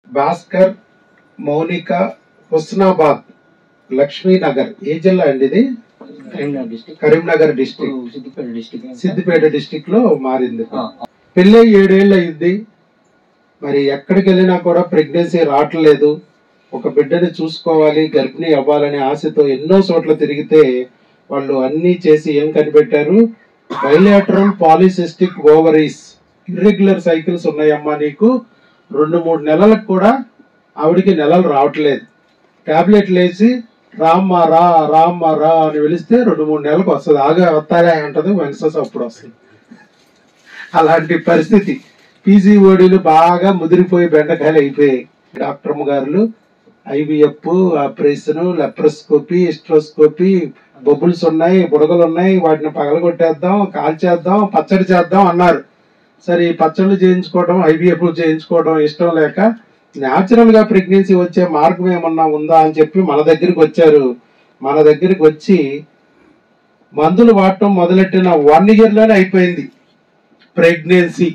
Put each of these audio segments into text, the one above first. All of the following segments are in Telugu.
భాస్కర్ మౌనిక హుస్నాబాద్ లక్ష్మీనగర్ ఏ జిల్లా అండి ఇది Karimnagar district Karimnagar district Siddipet district Siddipet district లో మారింది పెళ్ళి ఏడేళ్ళు అయింది మరి ఎక్కడికి వెళ్ళినా కూడా ప్రెగ్నెన్సీ రావట్లేదు ఒక బిడ్డని చూసుకోవాలి గర్భిణీ అవ్వాలనే ఆశతో ఎన్నో చోట్ల తిరిగితే వాళ్ళు అన్ని చేసి ఏం కనిపెట్టారు bilateral polycystic ovaries irregular cycles ఉన్నాయమ్మా నీకు రెండు మూడు నెలలకు కూడా ఆవిడికి నెలలు రావట్లేదు టాబ్లెట్లు వేసి రామ్మ రా రామ్మ రా అని పిలిస్తే రెండు మూడు నెలలకు వస్తుంది ఆగా వస్తారా అంటది వెంకటేశ్వర అప్పుడు వస్తుంది అలాంటి పరిస్థితి పీజీఓడీలు బాగా ముదిరిపోయి బెండకాయలు అయిపోయాయి డాక్టర్ గారు ఐవిఎఫ్ ఆపరేషన్ లెప్రోస్కోపీ ఎస్ట్రోస్కోపీ బొబ్బుల్స్ ఉన్నాయి బుడగలు ఉన్నాయి వాటిని పగలగొట్టేద్దాం కాల్చేద్దాం పచ్చడి చేద్దాం అన్నారు సరే ఈ పచ్చళ్ళు చేయించుకోవడం ఐవీఎఫ్ చేయించుకోవడం ఇష్టం లేక న్యాచురల్ గా ప్రెగ్నెన్సీ వచ్చే మార్గం ఏమన్నా ఉందా అని చెప్పి మన దగ్గరికి వచ్చారు మన దగ్గరికి వచ్చి మందులు వాడటం మొదలెట్టిన వన్ ఇయర్ లోనే అయిపోయింది ప్రెగ్నెన్సీ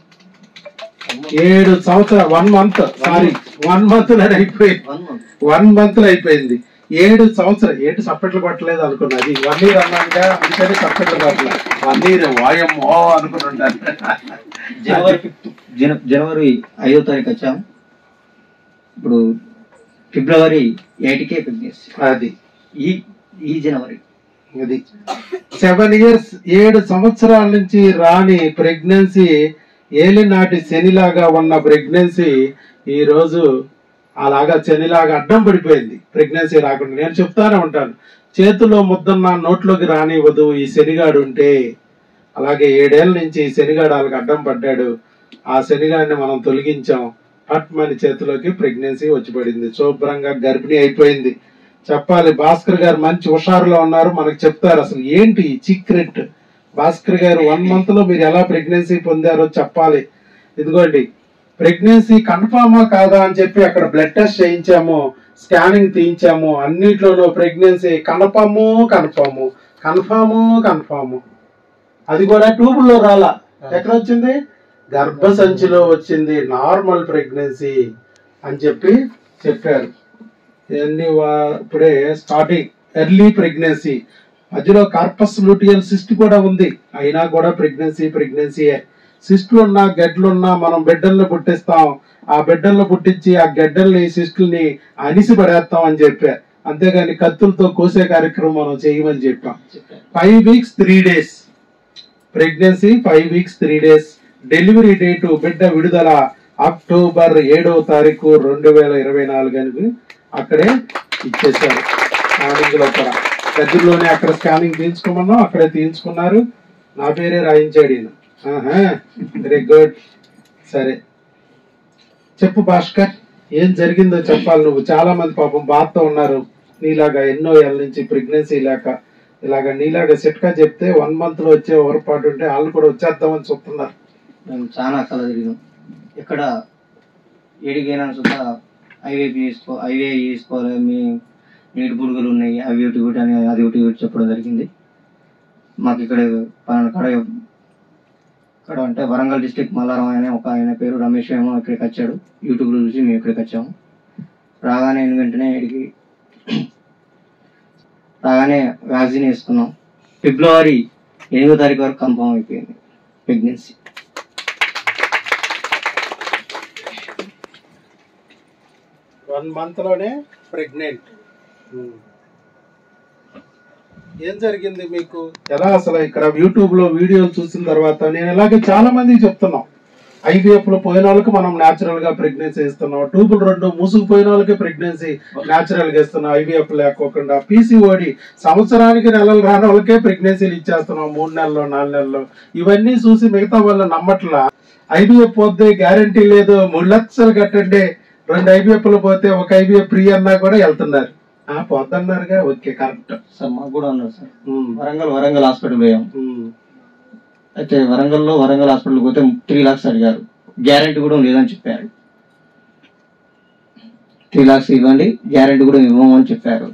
ఏడు సంవత్సరాలు one month sorry one month లోనే అయిపోయింది వన్ మంత్ వన్ మంత్ లో అయిపోయింది ఏడు సంవత్సరం ఏంటి సప్పట్లు పట్టలేదు అనుకున్నది వన్ ఇయర్ అన్నాక అందుకని సప్పట్లు పట్టలేదు వన్ ఇయర్ వాయమ్మో అనుకుని ఉంటాను జనవరి ఫిఫ్త్ జన- జనవరి ఐదో తారీఖు వచ్చాం ఇప్పుడు ఫిబ్రవరి ఎయిట్కే ప్రెగ్నెన్సీ అది ఈ ఈ జనవరి అది సెవెన్ ఇయర్స్ ఏడు సంవత్సరాల నుంచి రాని ప్రెగ్నెన్సీ ఏలినాటి శనిలాగా ఉన్న ప్రెగ్నెన్సీ ఈ రోజు అలాగా శనిలాగా అడ్డం పడిపోయింది ప్రెగ్నెన్సీ రాకుండా నేను చెప్తానే ఉంటాను చేతిలో ముద్దన్న నోట్లోకి రానివ్వదు ఈ శనిగాడు ఉంటే అలాగే ఏడేళ్ల నుంచి ఈ శనిగాడు వాళ్ళకి అడ్డం పడ్డాడు ఆ శనిగాడిని మనం తొలగించాం పట్మని చేతిలోకి ప్రెగ్నెన్సీ వచ్చి పడింది శుభ్రంగా గర్భిణీ అయిపోయింది చెప్పాలి భాస్కర్ గారు మంచి హుషారులో ఉన్నారు మనకు చెప్తారు అసలు ఏంటి సీక్రెట్ భాస్కర్ గారు వన్ మంత్ లో మీరు ఎలా ప్రెగ్నెన్సీ పొందారో చెప్పాలి ఇదిగోండి ప్రెగ్నెన్సీ కన్ఫామా కాదా అని చెప్పి అక్కడ బ్లడ్ టెస్ట్ చేయించాము స్కానింగ్ తీయించాము అన్నిట్లోనూ pregnancy confirm confirm confirm confirm అది కూడా ట్యూబుల్లో రాలా ఎక్కడ వచ్చింది గర్భసంచిలో వచ్చింది నార్మల్ ప్రెగ్నెన్సీ అని చెప్పి చెప్పారు ఇవన్నీ వా- ఇప్పుడే స్టార్టింగ్ ఎర్లీ ప్రెగ్నెన్సీ మధ్యలో కార్పస్ లూటియల్ సిస్ట్ కూడా ఉంది అయినా కూడా ప్రెగ్నెన్సీ ప్రెగ్నెన్సీయే సిస్ట్లు ఉన్నా గడ్డలు ఉన్నా మనం బిడ్డల్ని పుట్టిస్తాం ఆ బిడ్డల్ని పుట్టించి ఆ గడ్డల్ని సిస్టుల్ని అనిసి పడేస్తాం అని చెప్పా అంతేగాని కత్తులతో కోసే కార్యక్రమం మనం చేయమని చెప్పాం చెప్పారు five weeks three days pregnancy five weeks three days delivery date బిడ్డ విడుదల అక్టోబర్ ఏడవ తారీఖు రెండు వేల ఇరవై నాలుగు అని అక్కడే ఇచ్చేశారు స్కానింగ్ లో కూడా దగ్గరలోనే అక్కడ స్కానింగ్ తీయించుకోమన్నాం అక్కడే తీయించుకున్నారు నా పేరే రాయించాడు ఈయన వెరీ గుడ్ సరే చెప్పు భాస్కర్ ఏం జరిగిందో చెప్పాలి నువ్వు చాలా మంది పాపం బాధతో ఉన్నారు నీలాగా ఎన్నో ఏళ్ళ నుంచి ప్రెగ్నెన్సీ లేక ఇలాగ నీలాగా సెట్గా చెప్తే వన్ మంత్ లో వచ్చే ఓవర్పాటు ఉంటే వాళ్ళు కూడా వచ్చేద్దామని చెప్తున్నారు మేము చాలా కళ తిరిగాం ఎక్కడ ఏడికైనా సుద్ధా ఐవే తీసుకో ఐవే తీసుకోవాలి మీ నీటి పురుగులు ఉన్నాయి అవి ఒకటి ఒకటి అని అది ఒకటి ఒకటి చెప్పడం జరిగింది మాకు ఇక్కడ పలానా కడ ఇక్కడ అంటే వరంగల్ డిస్టిక్ మల్లారం అనే ఒక ఆయన పేరు రమేష్ ఏమో ఇక్కడికి వచ్చాడు యూట్యూబ్లో చూసి మేము ఇక్కడికి వచ్చాము రాగానే వెంటనే ఇక్కడికి రాగానే వ్యాక్సిన్ వేసుకున్నాం ఫిబ్రవరి ఎనిమిదో తారీఖు వరకు కన్ఫర్మ్ అయిపోయింది ప్రెగ్నెన్సీ వన్ మంత్ లోనే ప్రెగ్నెంట్ ఏం జరిగింది మీకు ఎలా అసలు ఇక్కడ యూట్యూబ్ లో వీడియోలు చూసిన తర్వాత నేను ఇలాగే చాలా మందికి చెప్తున్నాం ఐవీఎఫ్ లో పోయిన వాళ్ళకి మనం నేచురల్ గా ప్రెగ్నెన్సీ ఇస్తున్నాం ట్యూబులు రెండు మూసుకుపోయిన వాళ్ళకి ప్రెగ్నెన్సీ నేచురల్ గా ఇస్తున్నాం ఐవీఎఫ్ లేకోకుండా పీసీఓడి సంవత్సరానికి నెలలు రాని వాళ్ళకే ప్రెగ్నెన్సీలు ఇచ్చేస్తున్నాం మూడు నెలల్లో నాలుగు నెలల్లో ఇవన్నీ చూసి మిగతా వాళ్ళు నమ్మట్లా ఐవీఎఫ్ పోతే గ్యారంటీ లేదు మూడు లక్షలు కట్టండి రెండు ఐవీఎఫ్ లు పోతే ఒక ఐవీఎఫ్ ఫ్రీ అన్నా కూడా వెళ్తున్నారు ఆ పోద్దన్నారుగా ఓకే కరెక్ట్ సార్ మాకు కూడా ఉన్నారు సార్ వరంగల్ వరంగల్ హాస్పిటల్ పోయాం అయితే వరంగల్లో వరంగల్ హాస్పిటల్ పోతే త్రీ లాక్స్ అడిగారు గ్యారెంటీ కూడా లేదని చెప్పారు త్రీ లాక్స్ ఇవ్వండి గ్యారెంటీ కూడా ఇవ్వమని చెప్పారు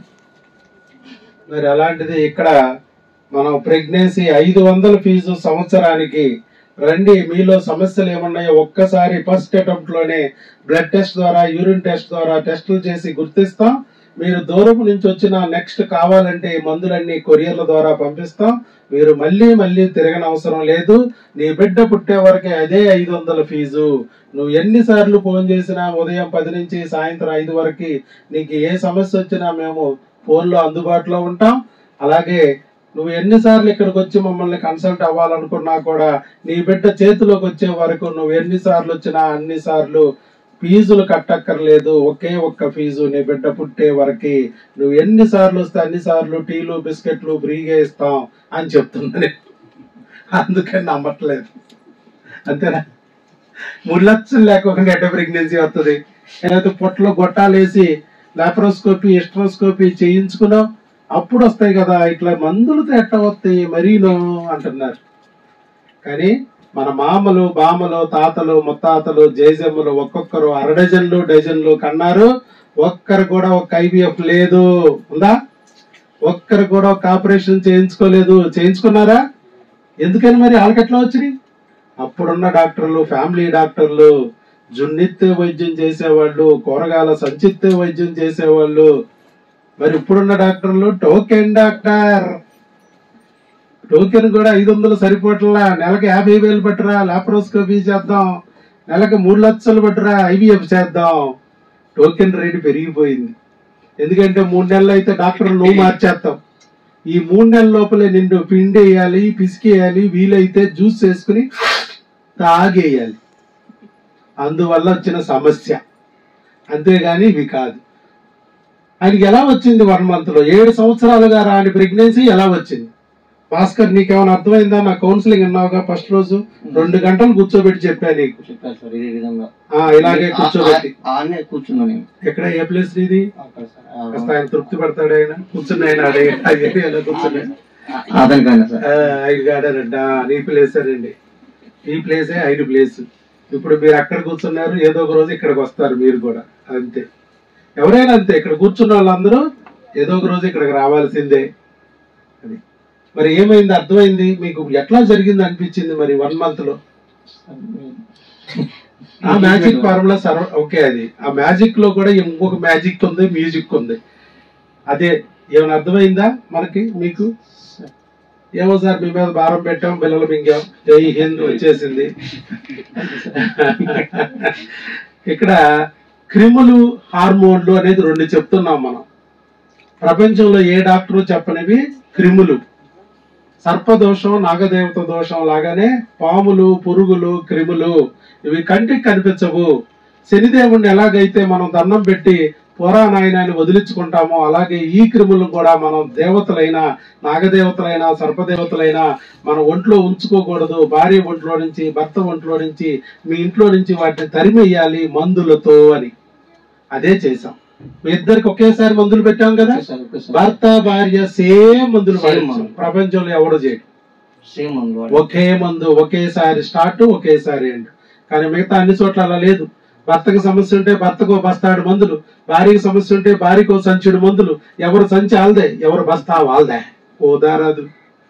మరి అలాంటిది ఇక్కడ మనం ప్రెగ్నెన్సీ ఐదు వందల ఫీజు సంవత్సరానికి రండి మీలో సమస్యలు ఏమున్నాయో ఒక్కసారి ఫస్ట్ అటెంప్ట్ లోనే బ్లడ్ టెస్ట్ ద్వారా యూరిన్ టెస్ట్ ద్వారా టెస్టులు చేసి గుర్తిస్తాం మీరు దూరం నుంచి వచ్చిన నెక్స్ట్ కావాలంటే ఈ మందులన్నీ కొరియర్ల ద్వారా పంపిస్తాం మీరు మళ్ళీ మళ్ళీ తిరగని అవసరం లేదు నీ బిడ్డ పుట్టే వరకే అదే ఐదు వందల ఫీజు నువ్వు ఎన్నిసార్లు ఫోన్ చేసినా ఉదయం పది నుంచి సాయంత్రం ఐదు వరకు నీకు ఏ సమస్య వచ్చినా మేము ఫోన్లో అందుబాటులో ఉంటాం అలాగే నువ్వు ఎన్నిసార్లు ఇక్కడికి వచ్చి మమ్మల్ని కన్సల్ట్ అవ్వాలనుకున్నా కూడా నీ బిడ్డ చేతిలోకి వచ్చే వరకు నువ్వు ఎన్నిసార్లు వచ్చినా అన్ని సార్లు ఫీజులు కట్టక్కర్లేదు ఒకే ఒక్క ఫీజు నీ బిడ్డ పుట్టే వరకు నువ్వు ఎన్ని సార్లు వస్తే అన్ని సార్లు టీలు బిస్కెట్లు ఫ్రీగా ఇస్తాం అని చెప్తున్నా నేను. అందుకని నమ్మట్లేదు అంతేనా మూడు లక్షలు లేకుండా ఎట్ట ప్రెగ్నెన్సీ వస్తుంది లేకపోతే పొట్టలో గొట్టాలేసి లాప్రోస్కోపీ ఎస్ట్రోస్కోపీ చేయించుకున్నాం అప్పుడు వస్తాయి కదా ఇట్లా మందులతో ఎట్ట వస్తాయి మరీను అంటున్నారు కానీ మన మామలు బామలు తాతలు ముత్తాతలు జేజమ్మలు ఒక్కొక్కరు అర డజన్లు డజన్లు కన్నారు ఒక్కరు కూడా ఒక ఐవీఎఫ్ లేదు ఉందా ఒక్కరు కూడా ఒక ఆపరేషన్ చేయించుకోలేదు చేయించుకున్నారా ఎందుకని మరి వాళ్ళకెట్లా వచ్చినాయి అప్పుడున్న డాక్టర్లు ఫ్యామిలీ డాక్టర్లు జున్నెత్తే వైద్యం చేసేవాళ్ళు కూరగాయల సంచిత్తే వైద్యం చేసేవాళ్ళు మరి ఇప్పుడున్న డాక్టర్లు టోకెన్ డాక్టర్ టోకెన్ కూడా ఐదు వందలు సరిపోట్లా నెలకి యాభై వేలు పట్టురా లాప్రోస్కోపీ చేద్దాం నెలకి మూడు లక్షలు పట్టురా ఐవీఎఫ్ చేద్దాం టోకెన్ రేటు పెరిగిపోయింది ఎందుకంటే మూడు నెలలు అయితే డాక్టర్ నువ్వు మార్చేస్తాం ఈ మూడు నెలల లోపలే నిన్ను పిండి వేయాలి పిసికేయాలి వీలైతే జ్యూస్ వేసుకుని తాగేయాలి అందువల్ల వచ్చిన సమస్య అంతేగాని ఇవి కాదు ఆయనకి ఎలా వచ్చింది వన్ మంత్ లో ఏడు సంవత్సరాలుగా రాని ప్రెగ్నెన్సీ ఎలా వచ్చింది భాస్కర్ నీకేమైనా అర్థమైందా నా కౌన్సిలింగ్ అన్నావుగా ఫస్ట్ రోజు రెండు గంటలు కూర్చోబెట్టి చెప్పా నీకు చెప్పారు సార్ ఇదే విధంగా ఆ, ఇలాగే కూర్చోబెట్టి ఆ- ఆడనే కూర్చున్నా నేను ఎక్కడ ఏ ప్లేస్ ఇది అక్కడ సార్ ఆ- కాస్త ఆయన తృప్తి పడతాడు ఆయన కూర్చుని ఆయన అడే ఆ ఏరియాలో కూర్చుని ఆ- అతనికైనా సార్ ఆ, ఆయన గాడారంట నీ ప్లేసేనండి ఈ ప్లేసే ఆయన ప్లేస్ ఇప్పుడు మీరు అక్కడ కూర్చున్నారు ఏదో ఒక రోజు ఇక్కడికి వస్తారు మీరు కూడా అంతే ఎవరైనా అంతే ఇక్కడ కూర్చున్న వాళ్ళందరూ ఏదో ఒక రోజు ఇక్కడికి రావాల్సిందే అది మరి ఏమైంది అర్థమైంది మీకు ఎట్లా జరిగింది అనిపించింది మరి వన్ మంత్ లో ఆ మ్యాజిక్ ఫార్ములా సర్వ ఓకే అది ఆ మ్యాజిక్ లో కూడా ఇంకొక మ్యాజిక్ ఉంది మ్యూజిక్ ఉంది అదే ఏమైనా అర్థమైందా మనకి మీకు ఏమో సార్ మీ మీద భారం పెట్టాం పిల్లలు మింగాం జై హింద్ వచ్చేసింది ఇక్కడ క్రిములు హార్మోన్లు అనేది రెండు చెప్తున్నాం మనం ప్రపంచంలో ఏ డాక్టరు చెప్పనివి క్రిములు సర్పదోషం నాగదేవత దోషం లాగానే పాములు పురుగులు క్రిములు ఇవి కంటికి కనిపించవు శనిదేవుణ్ణి ఎలాగైతే మనం దండం పెట్టి పురాణాయనాన్ని వదిలించుకుంటామో అలాగే ఈ క్రిములు కూడా మనం దేవతలైన నాగదేవతలైన సర్పదేవతలైన మన ఒంట్లో ఉంచుకోకూడదు భార్య ఒంట్లో నుంచి భర్త ఒంట్లో నుంచి మీ ఇంట్లో నుంచి వాటిని తరిమేయాలి మందులతో అని అదే చేసాం మీ ఇద్దరికి ఒకేసారి మందులు పెట్టాం కదా సార్ ఓకే సార్ భర్త భార్య సేమ్ మందులు Same వాడించాం మందు. ప్రపంచంలో ఎవడు చేయడు సేమ్ మందు వాడు. ఒకే మందు ఒకేసారి స్టార్ట్ ఒకేసారి ఎండ్ కానీ మిగతా అన్ని చోట్ల అలా లేదు భర్తకు సమస్య ఉంటే భర్తకు ఓ బస్తాడు మందులు భార్యకి సమస్య ఉంటే భార్యకు ఓ సంచుడు మందులు ఎవరు సంచి ఆల్దే ఎవరు బస్తా వాళ్ళదే ఓదారాదు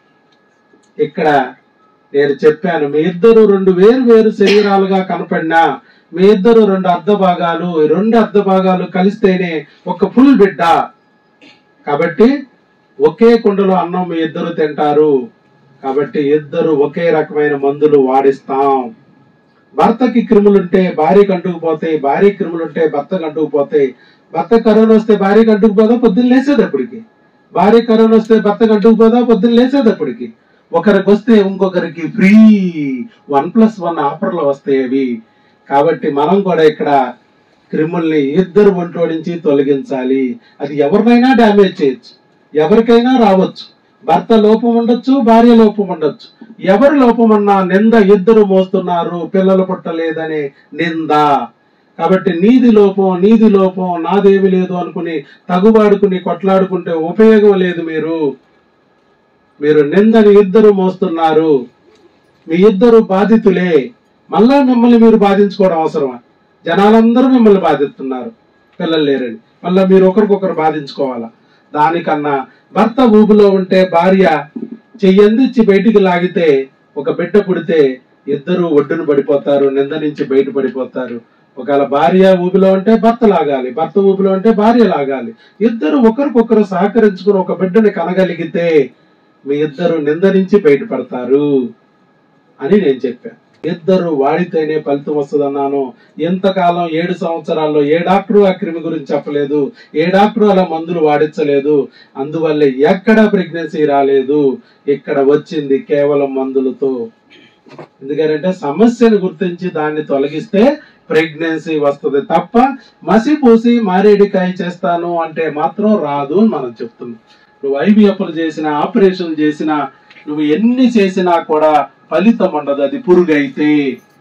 ఇక్కడ నేను చెప్పాను మీ ఇద్దరు రెండు వేరు వేరు శరీరాలుగా కనపడినా మీ ఇద్దరు రెండు అర్ధ భాగాలు ఈ రెండు అర్ధ భాగాలు కలిస్తేనే ఒక ఫుల్ బిడ్డ కాబట్టి ఒకే కుండలో అన్నం మీ ఇద్దరు తింటారు కాబట్టి ఇద్దరు ఒకే రకమైన మందులు వాడిస్తాం భర్తకి క్రిములుంటే భార్యకి అంటుకుపోతాయి భార్య క్రిములుంటే భర్తకు అంటుకుపోతాయి భర్త కరోనా వస్తే భార్యకి అంటుకుపోదా పొద్దున్న లేసేటప్పటికి భార్య కరోనా వస్తే భర్తకు అంటుకుపోదా పొద్దున్న లేసేటప్పటికి ఒకరికి వస్తే ఇంకొకరికి ఫ్రీ వన్ ప్లస్ వన్ ఆఫర్లు వస్తాయి అవి కాబట్టి మనం కూడా ఇక్కడ క్రిముల్ని ఇద్దరు ఒంట్లో నుంచి తొలగించాలి అది ఎవరినైనా డ్యామేజ్ చేయొచ్చు ఎవరికైనా రావచ్చు భర్త లోపం ఉండొచ్చు భార్య లోపం ఉండొచ్చు ఎవరి లోపం అన్నా నింద ఇద్దరు మోస్తున్నారు పిల్లలు పుట్టలేదనే నింద కాబట్టి నీది లోపం నీది లోపం నాదేమి లేదు అనుకుని తగుబాడుకుని కొట్లాడుకుంటే ఉపయోగం లేదు మీరు మీరు నిందని ఇద్దరు మోస్తున్నారు మీ ఇద్దరు బాధితులే మళ్ళా మిమ్మల్ని మీరు బాధించుకోవడం అవసరమా జనాలందరూ మిమ్మల్ని బాధిస్తున్నారు పిల్లలు లేరని మళ్ళా మీరు ఒకరికొకరు బాధించుకోవాలా దానికన్నా భర్త ఊబిలో ఉంటే భార్య చెయ్యందిచ్చి బయటికి లాగితే ఒక బిడ్డ పుడితే ఇద్దరు ఒడ్డున పడిపోతారు నింద నుంచి బయట పడిపోతారు ఒకవేళ భార్య ఊబిలో ఉంటే భర్త లాగాలి భర్త ఊబిలో ఉంటే భార్య లాగాలి ఇద్దరు ఒకరికొకరు సహకరించుకుని ఒక బిడ్డని కనగలిగితే మీ ఇద్దరు నింద నుంచి బయటపడతారు అని నేను చెప్పాను ఇద్దరు వాడితేనే ఫలితం వస్తుందన్నాను ఎంతకాలం ఏడు సంవత్సరాల్లో ఏ డాక్టరు ఆ క్రిమి గురించి చెప్పలేదు ఏ డాక్టరు అలా మందులు వాడించలేదు అందువల్ల ఎక్కడ ప్రెగ్నెన్సీ రాలేదు ఇక్కడ వచ్చింది కేవలం మందులతో ఎందుకంటే సమస్యను గుర్తించి దాన్ని తొలగిస్తే ప్రెగ్నెన్సీ వస్తుంది తప్ప మసి పూసి మారేడికాయ చేస్తాను అంటే మాత్రం రాదు అని మనం చెప్తున్నాం నువ్వు ఐబిఎఫ్లు చేసిన ఆపరేషన్ చేసిన నువ్వు ఎన్ని చేసినా కూడా ఫలితం ఉండదు అది పురుగు అయితే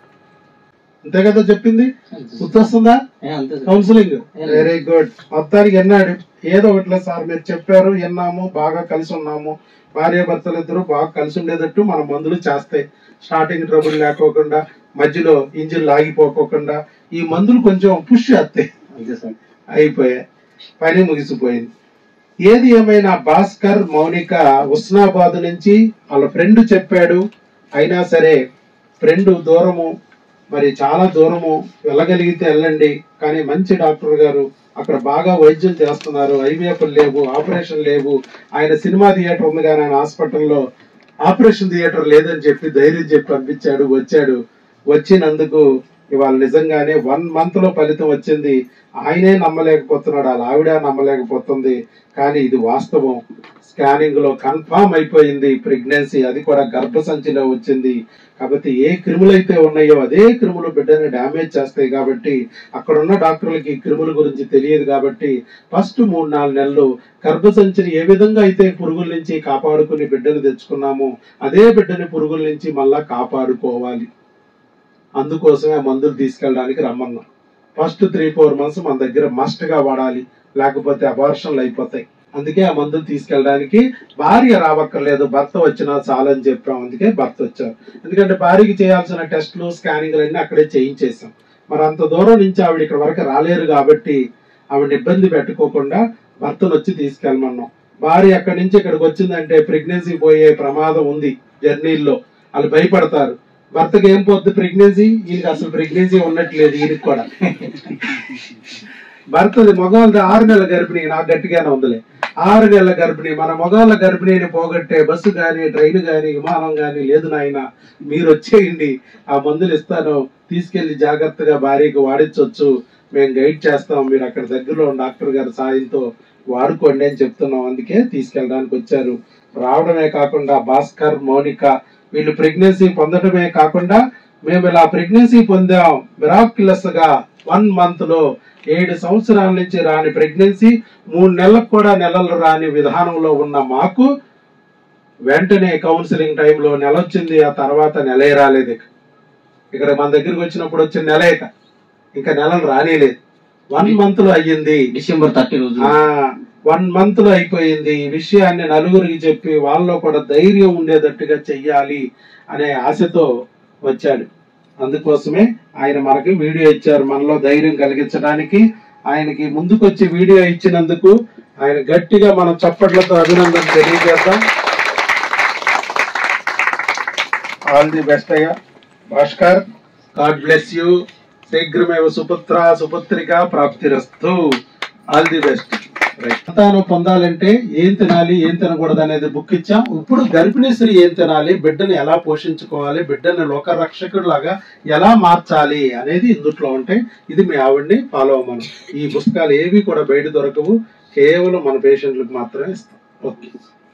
అంతే కదా చెప్పింది గుర్తొస్తుందా ఏ, అంతే సార్. కౌన్సిలింగ్ వెరీ గుడ్ మొత్తానికి ఎన్నాడు ఏదో ఒకట్లే సార్ మీరు చెప్పారు విన్నాము బాగా కలిసి ఉన్నాము భార్య భర్తలు ఇద్దరు బాగా కలిసి ఉండేటట్టు మన మందులు చేస్తాయి స్టార్టింగ్ ట్రబుల్ లేకోకుండా మధ్యలో ఇంజిన్ లాగిపోకోకుండా ఈ మందులు కొంచెం పుష్ చేస్తాయి అంతే సార్ అయిపోయాయి పని ముగిసిపోయింది ఏది ఏమైనా భాస్కర్ మౌనిక ఉస్నాబాద్ నుంచి వాళ్ళ ఫ్రెండ్ చెప్పాడు అయినా సరే ఫ్రెండ్ దూరము మరి చాలా దూరము వెళ్ళగలిగితే వెళ్ళండి కానీ మంచి డాక్టర్ గారు అక్కడ బాగా వైద్యం చేస్తున్నారు ఐవీఎఫ్ లేవు ఆపరేషన్ లేవు ఆయన సినిమా థియేటర్ ఉంది కానీ ఆయన హాస్పిటల్లో ఆపరేషన్ థియేటర్ లేదని చెప్పి ధైర్యం చెప్పి పంపించాడు వచ్చాడు వచ్చినందుకు ఇవాళ నిజంగానే వన్ మంత్ లో ఫలితం వచ్చింది ఆయనే నమ్మలేకపోతున్నాడు వాళ్ళ ఆవిడ నమ్మలేకపోతుంది కానీ ఇది వాస్తవం స్కానింగ్ లో కన్ఫామ్ అయిపోయింది ప్రెగ్నెన్సీ అది కూడా గర్భసంచిలో వచ్చింది కాబట్టి ఏ క్రిములు అయితే ఉన్నాయో అదే క్రిములు బిడ్డని డ్యామేజ్ చేస్తాయి కాబట్టి అక్కడ ఉన్న డాక్టర్లకి ఈ క్రిముల గురించి తెలియదు కాబట్టి ఫస్ట్ మూడు నాలుగు నెలలు గర్భసంచిని ఏ విధంగా అయితే పురుగుల నుంచి కాపాడుకుని బిడ్డను తెచ్చుకున్నామో అదే బిడ్డని పురుగుల నుంచి మళ్ళా కాపాడుకోవాలి అందుకోసమే మందులు తీసుకెళ్ళడానికి రమ్మన్నాం ఫస్ట్ త్రీ ఫోర్ మంత్స్ మన దగ్గర మస్ట్ గా వాడాలి లేకపోతే అబార్షన్లు అయిపోతాయి అందుకే ఆ మందులు తీసుకెళ్ళడానికి భార్య రావక్కర్లేదు భర్త వచ్చినా చాలని చెప్పాం అందుకే భర్త వచ్చారు ఎందుకంటే భార్యకి చేయాల్సిన టెస్టులు స్కానింగ్లు అన్ని అక్కడే చేయించేసాం మరి అంత దూరం నుంచి ఆవిడ ఇక్కడ వరకు రాలేరు కాబట్టి ఆవిడ ఇబ్బంది పెట్టుకోకుండా భర్తను వచ్చి తీసుకెళ్ళమన్నాం భార్య అక్కడి నుంచి ఇక్కడికి వచ్చిందంటే ప్రెగ్నెన్సీ పోయే ప్రమాదం ఉంది జర్నీల్లో వాళ్ళు భయపడతారు భర్తకి ఏం పోద్ది ప్రెగ్నెన్సీ ఈయనకి అసలు ప్రెగ్నెన్సీ ఉన్నట్లేదు ఈయనకి కూడా భర్తది మగవాళ్ళది ఆరు నెలల గర్భిణి నాకు గట్టిగానే ఉందిలే ఆరు నెలల గర్భిణి మన మగవాళ్ళ గర్భిణిని పోగొట్టే బస్సు గాని ట్రైన్ గాని విమానం గాని లేదు నాయన మీరు వచ్చేయండి ఆ మందులు ఇస్తాను తీసుకెళ్లి జాగ్రత్తగా భార్యకు వాడించవచ్చు మేము గైడ్ చేస్తాం మీరు అక్కడ దగ్గరలో ఉన్న డాక్టర్ గారి సాయంతో వాడుకోండి అని చెప్తున్నాం అందుకే తీసుకెళ్ళడానికి వచ్చారు రావడమే కాకుండా భాస్కర్ మౌనిక వీళ్ళు ప్రెగ్నెన్సీ పొందడమే కాకుండా మేము ఇలా ప్రెగ్నెన్సీ పొందాం మిరాక్యులస్ గా వన్ మంత్ లో ఏడు సంవత్సరాల నుంచి రాని ప్రెగ్నెన్సీ మూడు నెలలకు కూడా నెలలు రాని విధానంలో ఉన్న మాకు వెంటనే కౌన్సిలింగ్ టైంలో నెల వచ్చింది ఆ తర్వాత నెలే రాలేదు ఇక. ఇక్కడ మన దగ్గరికి వచ్చినప్పుడు వచ్చిన నెల ఇక ఇంకా నెలలు రానేలేదు వన్ మంత్ లో అయ్యింది డిసెంబర్ థర్టీ రోజు ఆ వన్ మంత్ లో అయిపోయింది ఈ విషయాన్ని నలుగురికి చెప్పి వాళ్ళలో కూడా ధైర్యం ఉండేటట్టుగా చెయ్యాలి అనే ఆశతో వచ్చాడు అందుకోసమే ఆయన మనకి వీడియో ఇచ్చారు మనలో ధైర్యం కలిగించడానికి ఆయనకి ముందుకొచ్చి వీడియో ఇచ్చినందుకు ఆయన గట్టిగా మనం చప్పట్లతో అభినందన తెలియజేద్దాం ఆల్ ది బెస్ట్ అయ్యా భాస్కర్ గాడ్ బ్లెస్ యూ శీఘ్రమేవ సుపుత్ర సుపుత్రిక ప్రాప్తిరస్తు ఆల్ ది బెస్ట్ సంతానం పొందాలంటే ఏం తినాలి ఏం తినకూడదు అనేది బుక్ ఇచ్చాం ఇప్పుడు గర్భిణీ స్త్రీ ఏం తినాలి బిడ్డని ఎలా పోషించుకోవాలి బిడ్డని లోక రక్షకుడు లాగా ఎలా మార్చాలి అనేది ఇందుట్లో ఉంటాయి ఇది మీ ఆవిడ్ని ఫాలో అవ్వమను ఈ పుస్తకాలు ఏవి కూడా బయట దొరకవు కేవలం మన పేషెంట్లకు మాత్రమే ఇస్తాం ఓకే